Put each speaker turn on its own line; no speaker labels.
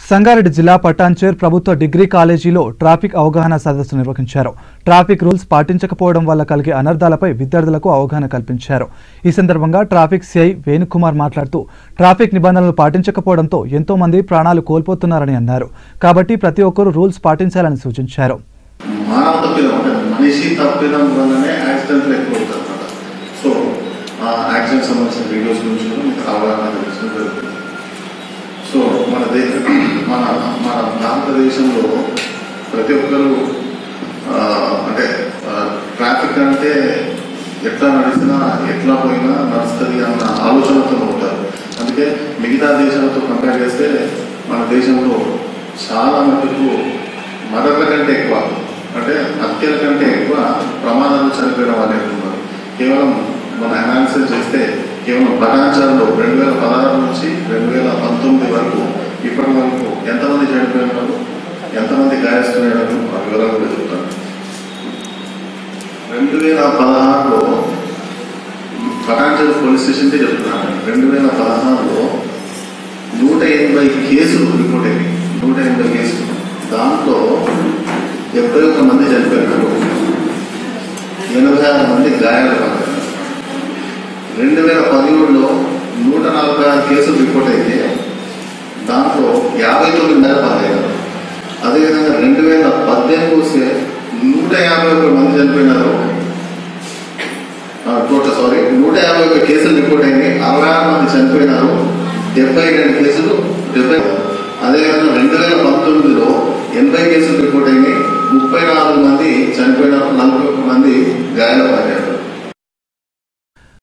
సంగారెడ్డి జిల్లా పటాన్చేర్ ప్రభుత్వ డిగ్రీ కాలేజీలో ట్రాఫిక్ అవగాహన సదస్సు నిర్వహించారు ట్రాఫిక్ రూల్స్ పాటించకపోవడం వల్ల కలిగే అనర్థాలపై విద్యార్థులకు అవగాహన కల్పించారు ఈ సందర్భంగా ట్రాఫిక్ సిఐ వేణుకుమార్ మాట్లాడుతూ ట్రాఫిక్ నిబంధనలు పాటించకపోవడంతో ఎంతో మంది ప్రాణాలు కోల్పోతున్నారని అన్నారు కాబట్టి ప్రతి ఒక్కరూ రూల్స్ పాటించాలని సూచించారు
మానవ తప్పిదం అంటే మనిషి తప్పిదం వల్లనే యాక్సిడెంట్లు ఎక్కువ అవుతాయి అన్నమాట సో ఆ యాక్సిడెంట్ సంబంధించిన వీడియోస్ గురించి కూడా మీకు అవగాహన కల్పించడం జరుగుతుంది సో మన దే మన మన భారతదేశంలో ప్రతి ఒక్కరు ఆ, అంటే ట్రాఫిక్ అంటే ఎట్లా నడిచినా ఎట్లా పోయినా నడుస్తుంది అన్న ఆలోచనతో ఉంటారు అందుకే మిగతా దేశాలతో కంపేర్ చేస్తే మన దేశంలో చాలా మటుకు మరణల కంటే ఎక్కువ అంటే హత్యల కంటే ఎక్కువ ప్రమాదాలు చనిపోయడం అనేది ఉన్నారు కేవలం మన అనాలిసిస్ చేస్తే కేవలం పటాచారంలో రెండు వేల పదహారు నుంచి రెండు వేల పంతొమ్మిది వరకు ఇప్పటి వరకు ఎంతమంది చనిపోయినారు ఎంతమంది గాయస్తున్నారు ఆ వివరాలు కూడా చెప్తాను రెండు వేల పదహారులో పటాంచల్ పోలీస్ స్టేషన్కి చెప్తున్నాను రెండు వేల పదహారులో నూట ఎనభై కేసులు రిపోర్ట్ అయ్యాయి నూట ఎనభై కేసులు దాంట్లో డెబ్బై ఒక్క మంది చనిపోయినారు ఎనభై ఆరు మంది గాయాలు పడ్డారు రెండు వేల పదిహేడులో నూట నలభై ఆరు కేసులు రిపోర్ట్ అయితే దాంట్లో యాభై తొమ్మిది నెలలు పదయ్యారు అదేవిధంగా రెండు వేల పద్దెనిమిది వస్తే నూట యాభై ఒక్క మంది చనిపోయినారు టోటల్ సారీ నూట యాభై ఒక్క కేసులు రిపోర్ట్ అయినాయి అరవై ఆరు మంది చనిపోయినారు డెబ్బై రెండు కేసులు డెబ్బై అదేవిధంగా రెండు వేల పంతొమ్మిదిలో